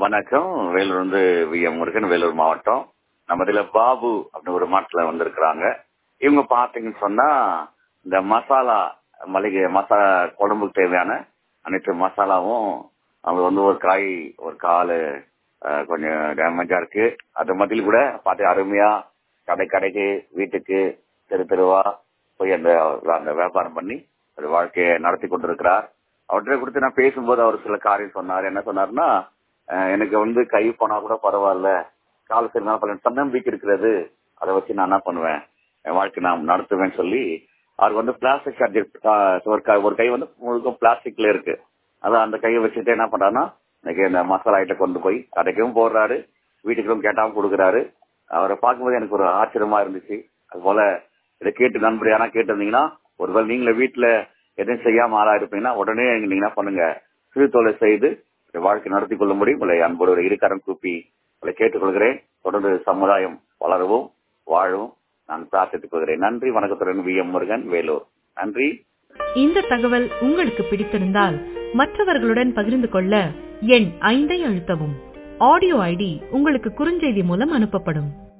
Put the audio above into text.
வணக்கம் வேலூர் வந்து V M Murugan Vellore மாவட்டம் நம்ம இதுல பாபு அப்படின்னு ஒரு மாட்டில் வந்திருக்கிறாங்க இவங்க பாத்தீங்கன்னு சொன்னா இந்த மசாலா மளிகை மசாலா குழம்புக்கு தேவையான அனைத்து மசாலாவும் அவங்க வந்து ஒரு காய் ஒரு கால் அஹ், கொஞ்சம் டேமேஜா இருக்கு அது மத்தியில் கூட பார்த்து அருமையா கடை கடைக்கு வீட்டுக்கு தெரு தெருவா போய் அந்த அந்த வியாபாரம் பண்ணி ஒரு வாழ்க்கையை நடத்தி கொண்டிருக்கிறார் அவற்றை குறித்து நான் பேசும்போது அவர் சில காரியம் சொன்னார் என்ன சொன்னார்னா அஹ், எனக்கு வந்து கை போனா கூட பரவாயில்ல கால் சரினால பல தன்னம்பிக்கை இருக்கிறது அதை வச்சு நான் என்ன பண்ணுவேன் என் வாழ்க்கை நான் நடத்துவேன்னு சொல்லி அவர் வந்து பிளாஸ்டிக் சர்ஜரி ஒரு கை ஒரு கை வந்து முழுக்க பிளாஸ்டிக்ல இருக்கு அதான் அந்த கையை வச்சுட்டு என்ன பண்றாருன்னா இன்னைக்கு இந்த மசாலா ஐட்டம் கொண்டு போய் கடைக்கும் போடுறாரு வீட்டுக்கும் கேட்டாவும் கொடுக்குறாரு அவரை பார்க்கும்போது எனக்கு ஒரு ஆச்சரியமா இருந்துச்சு அது போல இதை கேட்டு நண்பர் யாரா கேட்டிருந்தீங்கன்னா ஒருவேளை நீங்களே வீட்டுல எதுவும் செய்யாம ஆளா இருப்பீங்கன்னா உடனே நீங்க என்ன பண்ணுங்க சிறு தொழில் செய்து இந்த வாழ்க்கை நடத்தி கொள்ள முடியும் உங்களை அன்போடு ஒரு இருகரம் கூப்பி உங்களை கேட்டுக்கொள்கிறேன் தொடர்ந்து சமுதாயம் வளரவும் வாழவும் நான் பிரார்த்தித்துக் கொள்கிறேன் நன்றி வணக்கத்துடன் வி எம் முருகன் வேலூர் நன்றி இந்த தகவல் உங்களுக்கு பிடித்திருந்தால் மற்றவர்களுடன் பகிர்ந்து கொள்ள எண் ஐந்தை அழுத்தவும் ஆடியோ ஐடி உங்களுக்கு குறுஞ்செய்தி மூலம் அனுப்பப்படும்